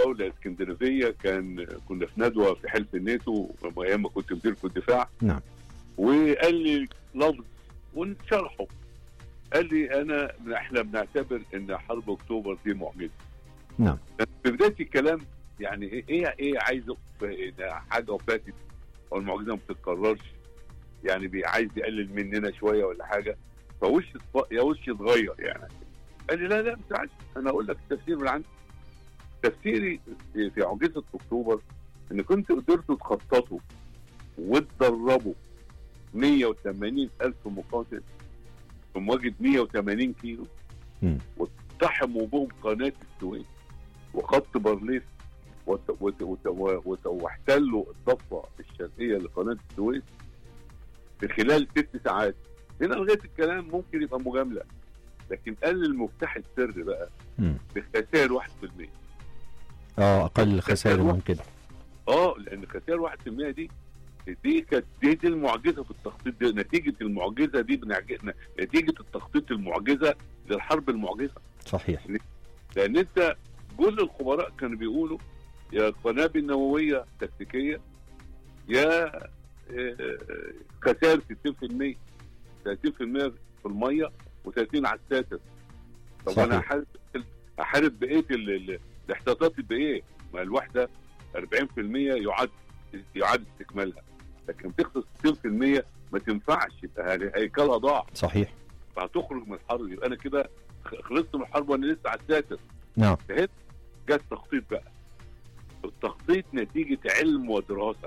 دوله اسكندنافيه كان كنا في ندوه في حلف الناتو ايام ما كنت مدير في الدفاع نعم. وقال لي لفظ ونشرحه قال لي انا احنا بنعتبر ان حرب اكتوبر دي معجزه نعم. في بدايه الكلام يعني ايه ايه, إيه عايز حاجه وفاتت او المعجزه ما بتتكررش يعني بي- عايز يقلل مننا شويه ولا حاجه فوش يا وش اتغير يعني قال لي لا لا ما تزعلش انا اقول لك التفسير من عندي تفسيري في في معجزه اكتوبر ان كنت قدرتوا تخططوا وتدربوا 180 الف مقاتل في مواجهه 180 كيلو مم. واقتحموا بهم قناه السويس وخط بارليف وت- وت- وت- وت- واحتلوا الضفه الشرقيه لقناه السويس في خلال ست ساعات هنا لغايه الكلام ممكن يبقى مجامله لكن قال المفتاح السر بقى مم. بخسائر 1% اه اقل خسائر ممكن اه لان خسائر 1% دي دي كانت دي, دي المعجزه في التخطيط دي نتيجه المعجزه دي بنعج- نتيجه التخطيط المعجزه للحرب المعجزه صحيح لان انت كل الخبراء كانوا بيقولوا يا قنابل نوويه تكتيكيه يا آه، خسائر 60% 30% في الميه و30 على الساتر طب صحيح. انا احارب احارب بقيه ال- ال- الاحتياطات بايه؟ ما الواحده 40% يعاد يعاد استكمالها لكن تخلص 60% ما تنفعش يبقى هي- هيكلها ضاع صحيح فهتخرج من الحرب يبقى انا كده خ- خلصت من الحرب وانا لسه على الساتر نعم جه التخطيط بقى التخطيط نتيجة علم ودراسة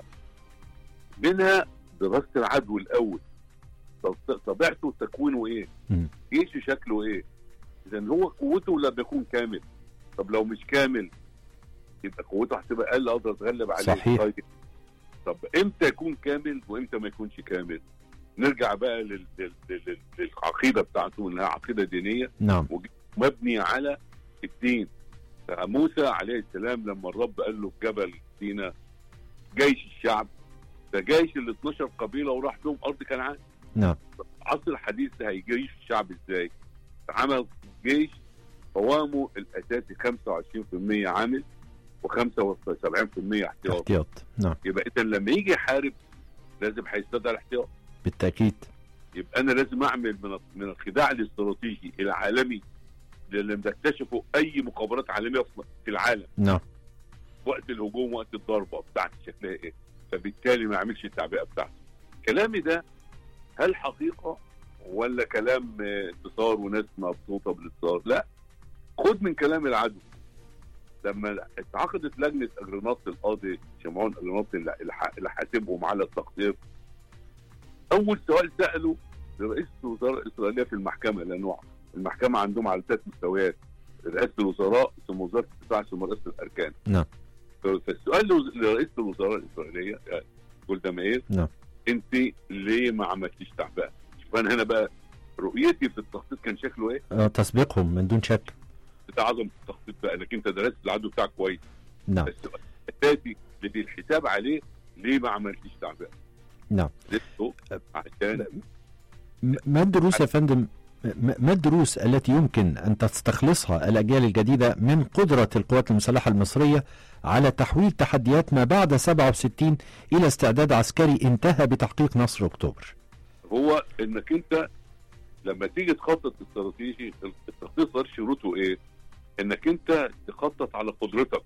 منها دراسة العدو الأول طب- طبيعته وتكوينه إيه؟ مم. جيشه شكله إيه؟ إذا هو قوته لما يكون كامل طب لو مش كامل يبقى قوته هتبقى أقل أقدر أتغلب عليه صحيح. طيب طب إمتى يكون كامل وإمتى ما يكونش كامل؟ نرجع بقى لل... لل... لل... للعقيدة بتاعته إنها عقيدة دينية نعم مبني على الدين فموسى عليه السلام لما الرب قال له في جبل سينا جيش الشعب ده جيش ال 12 قبيله وراح بهم ارض كنعان نعم العصر الحديث ده هيجيش الشعب ازاي؟ عمل جيش قوامه الاساسي 25% عامل و75% احتياط احتياط نعم يبقى اذا لما يجي يحارب لازم هيستدعي الاحتياط بالتاكيد يبقى انا لازم اعمل من من الخداع الاستراتيجي العالمي اللي بتكتشفه اي مخابرات عالميه في في العالم نعم وقت الهجوم وقت الضربه بتاعتي شكلها ايه فبالتالي ما يعملش التعبئه بتاعته كلامي ده هل حقيقه ولا كلام آه، انتصار وناس مبسوطه بالانتصار لا خد من كلام العدو لما اتعقدت لجنه اجرناط القاضي شمعون اجرناط اللي اللي حاسبهم على التقدير اول سؤال ساله لرئيس الوزراء الاسرائيليه في المحكمه لانه المحكمه عندهم على ثلاث مستويات رئاسه الوزراء ثم وزاره الدفاع ثم رئاسه الاركان نعم. ف- فالسؤال لوز- لرئيسه الوزراء الاسرائيليه آه، جولدا مائير نعم. انت ليه ما عملتيش تعبئه؟ شوف انا هنا بقى رؤيتي في التخطيط كان شكله ايه؟ آه تسبيقهم من دون شك ده عظمه التخطيط بقى انك انت درست العدو بتاعك كويس نعم السؤال الاساسي اللي في الحساب عليه ليه ما عملتيش تعبئه؟ نعم لسه عشان م- ما الدروس يا فندم م- ما الدروس التي يمكن أن تستخلصها الأجيال الجديدة من قدرة القوات المسلحة المصرية على تحويل تحديات ما بعد 67 إلى استعداد عسكري انتهى بتحقيق نصر أكتوبر هو انك انت لما تيجي تخطط استراتيجي التخطيط صار شروطه ايه؟ انك انت تخطط على قدرتك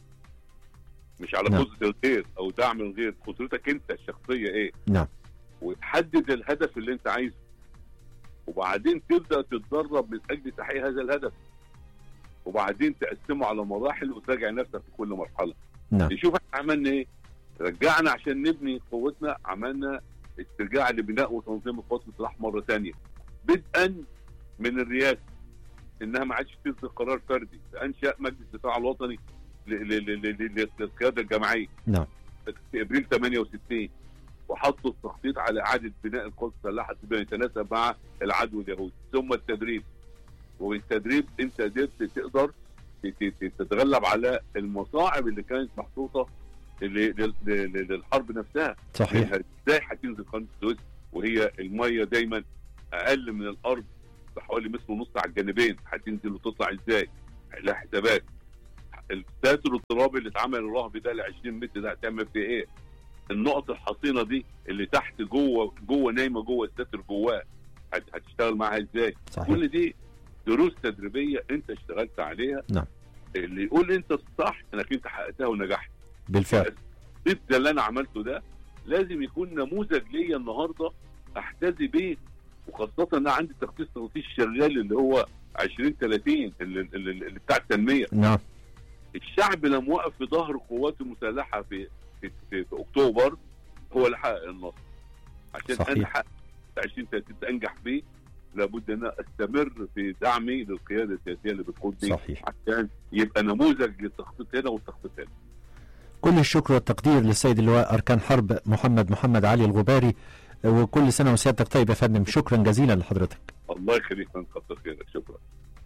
مش على نعم. قدره الغير او دعم الغير قدرتك انت الشخصيه ايه؟ نعم وتحدد الهدف اللي انت عايزه وبعدين تبدا تتدرب من اجل تحقيق هذا الهدف وبعدين تقسمه على مراحل وتراجع نفسك في كل مرحله نعم نشوف احنا عملنا ايه رجعنا عشان نبني قوتنا عملنا استرجاع لبناء وتنظيم القوات المسلحه مره ثانيه بدءا من الرئاسه انها ما عادش تصدر قرار فردي انشا مجلس الدفاع الوطني ل- ل- ل- ل- ل- للقياده الجماعيه نعم في ابريل 68 وحطوا التخطيط على اعاده بناء القوات المسلحه بما يتناسب مع العدو اليهودي ثم التدريب وبالتدريب انت قدرت تقدر ت- ت- تتغلب على المصاعب اللي كانت محطوطه ل- ل- ل- للحرب نفسها صحيح منها ازاي هتنزل قناه السويس وهي الميه دايما اقل من الارض بحوالي متر ونص على الجانبين هتنزل وتطلع ازاي لها حسابات الستاتر الترابي اللي اتعمل الرهب ده ل 20 متر ده هتعمل فيه ايه؟ النقط الحصينه دي اللي تحت جوه جوه نايمه جوه الستاتر جواه هت- هتشتغل معاها ازاي؟ صحيح كل دي دروس تدريبيه انت اشتغلت عليها نعم. اللي يقول انت الصح انك انت حققتها ونجحت بالفعل الصيد ده اللي انا عملته ده لازم يكون نموذج ليا النهارده احتذي بيه وخاصه ان أنا عندي تخطيط تخطيط شغال اللي هو 20 30 اللي, اللي, اللي بتاع التنميه نعم الشعب لما وقف في ظهر القوات المسلحه في في, في, في اكتوبر هو اللي حقق النصر عشان صحيح. انا احقق 20 30 انجح بيه لابد ان أنا استمر في دعمي للقياده السياسيه اللي بتقودني صحيح عشان يبقى نموذج للتخطيط هنا والتخطيط هنا كل الشكر والتقدير للسيد اللواء أركان حرب محمد محمد علي الغباري وكل سنة وسيادتك طيب يا فندم شكرا جزيلا لحضرتك الله يخليك من كتر خيرك شكرا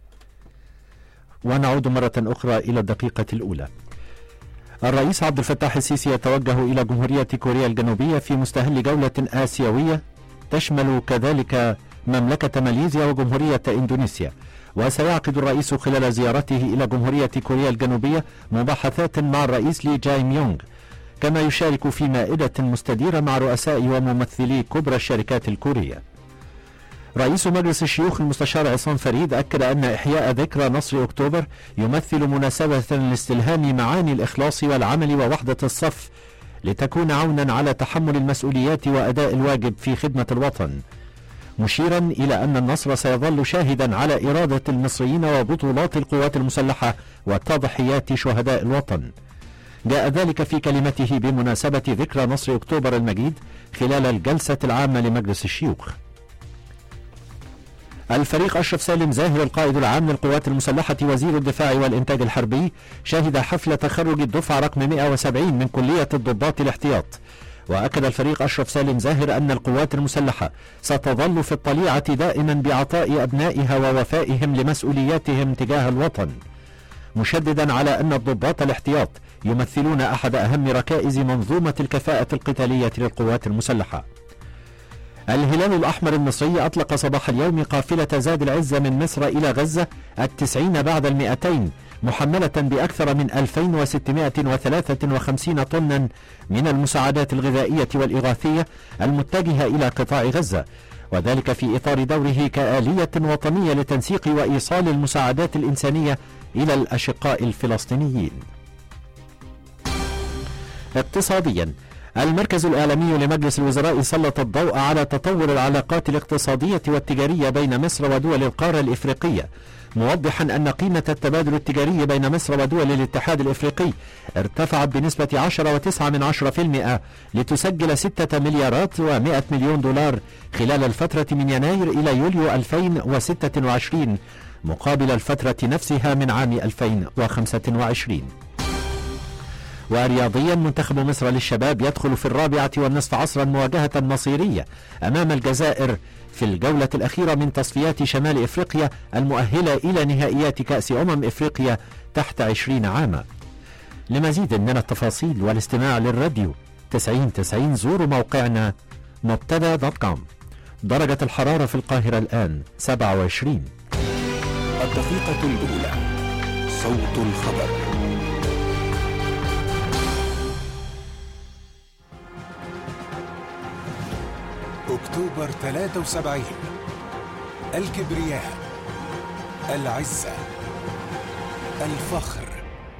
ونعود مرة أخرى إلى الدقيقة الأولى الرئيس عبد الفتاح السيسي يتوجه إلى جمهورية كوريا الجنوبية في مستهل جولة آسيوية تشمل كذلك مملكة ماليزيا وجمهورية إندونيسيا وسيعقد الرئيس خلال زيارته إلى جمهورية كوريا الجنوبية مباحثات مع الرئيس لي جاي ميونغ كما يشارك في مائدة مستديرة مع رؤساء وممثلي كبرى الشركات الكورية رئيس مجلس الشيوخ المستشار عصام فريد أكد أن إحياء ذكرى نصر أكتوبر يمثل مناسبة لاستلهام معاني الإخلاص والعمل ووحدة الصف لتكون عونا على تحمل المسؤوليات وأداء الواجب في خدمة الوطن مشيرا إلى أن النصر سيظل شاهدا على إرادة المصريين وبطولات القوات المسلحة وتضحيات شهداء الوطن جاء ذلك في كلمته بمناسبة ذكرى نصر أكتوبر المجيد خلال الجلسة العامة لمجلس الشيوخ الفريق أشرف سالم زاهر القائد العام للقوات المسلحة وزير الدفاع والإنتاج الحربي شهد حفل تخرج الدفعة رقم 170 من كلية الضباط الاحتياط وأكد الفريق أشرف سالم زاهر أن القوات المسلحة ستظل في الطليعة دائما بعطاء أبنائها ووفائهم لمسؤولياتهم تجاه الوطن مشددا على أن الضباط الاحتياط يمثلون أحد أهم ركائز منظومة الكفاءة القتالية للقوات المسلحة الهلال الأحمر المصري أطلق صباح اليوم قافلة زاد العزة من مصر إلى غزة التسعين بعد المئتين محملة بأكثر من 2653 طنا من المساعدات الغذائية والإغاثية المتجهة إلى قطاع غزة وذلك في إطار دوره كآلية وطنية لتنسيق وإيصال المساعدات الإنسانية إلى الأشقاء الفلسطينيين اقتصاديا المركز الإعلامي لمجلس الوزراء سلط الضوء على تطور العلاقات الاقتصادية والتجارية بين مصر ودول القارة الإفريقية موضحا أن قيمة التبادل التجاري بين مصر ودول الاتحاد الإفريقي ارتفعت بنسبة 10.9 من 10% لتسجل 6 مليارات و100 مليون دولار خلال الفترة من يناير إلى يوليو 2026 مقابل الفترة نفسها من عام 2025 ورياضيا منتخب مصر للشباب يدخل في الرابعة والنصف عصرا مواجهة مصيرية أمام الجزائر في الجولة الأخيرة من تصفيات شمال إفريقيا المؤهلة إلى نهائيات كأس أمم إفريقيا تحت عشرين عاما لمزيد من التفاصيل والاستماع للراديو 90 90 زوروا موقعنا مبتدا دوت كوم درجة الحرارة في القاهرة الآن 27 الدقيقة الأولى صوت الخبر أكتوبر 73 الكبرياء العزة الفخر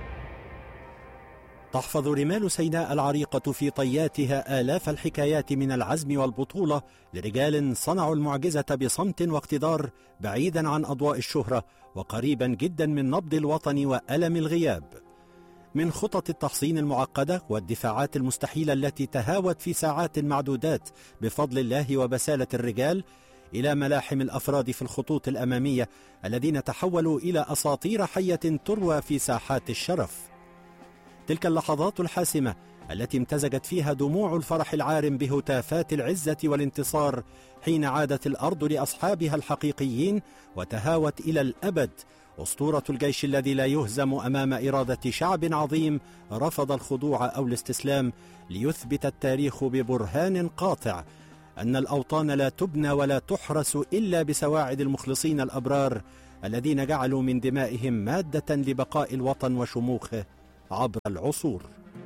تحفظ رمال سيناء العريقة في طياتها آلاف الحكايات من العزم والبطولة لرجال صنعوا المعجزة بصمت واقتدار بعيدا عن أضواء الشهرة وقريبا جدا من نبض الوطن وألم الغياب من خطط التحصين المعقدة والدفاعات المستحيلة التي تهاوت في ساعات معدودات بفضل الله وبسالة الرجال إلى ملاحم الأفراد في الخطوط الأمامية الذين تحولوا إلى أساطير حية تروى في ساحات الشرف تلك اللحظات الحاسمة التي امتزجت فيها دموع الفرح العارم بهتافات العزة والانتصار حين عادت الأرض لأصحابها الحقيقيين وتهاوت إلى الأبد أسطورة الجيش الذي لا يهزم أمام إرادة شعب عظيم رفض الخضوع أو الاستسلام ليثبت التاريخ ببرهان قاطع أن الأوطان لا تبنى ولا تحرس إلا بسواعد المخلصين الأبرار الذين جعلوا من دمائهم مادة لبقاء الوطن وشموخه عبر العصور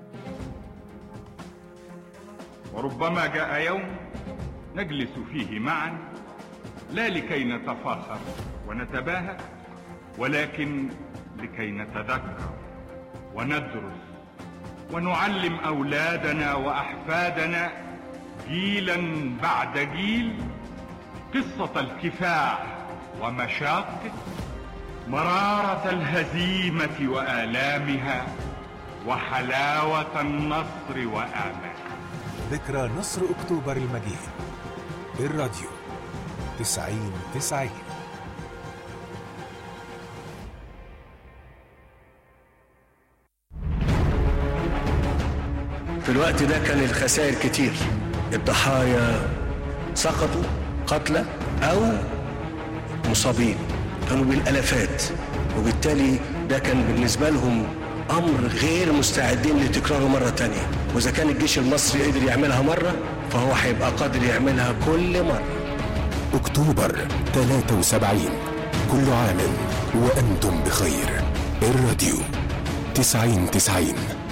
وربما جاء يوم نجلس فيه معا لا لكي نتفاخر ونتباهى ولكن لكي نتذكر وندرس ونعلم اولادنا واحفادنا جيلا بعد جيل قصه الكفاح ومشاقه مراره الهزيمه والامها وحلاوه النصر وامله ذكرى نصر أكتوبر المجيد بالراديو تسعين تسعين في الوقت ده كان الخسائر كتير الضحايا سقطوا قتلى أو مصابين كانوا بالالافات وبالتالي ده كان بالنسبه لهم امر غير مستعدين لتكراره مره تانية واذا كان الجيش المصري قدر يعملها مره فهو هيبقى قادر يعملها كل مره أكتوبر 73 كل عام وأنتم بخير الراديو تسعين تسعين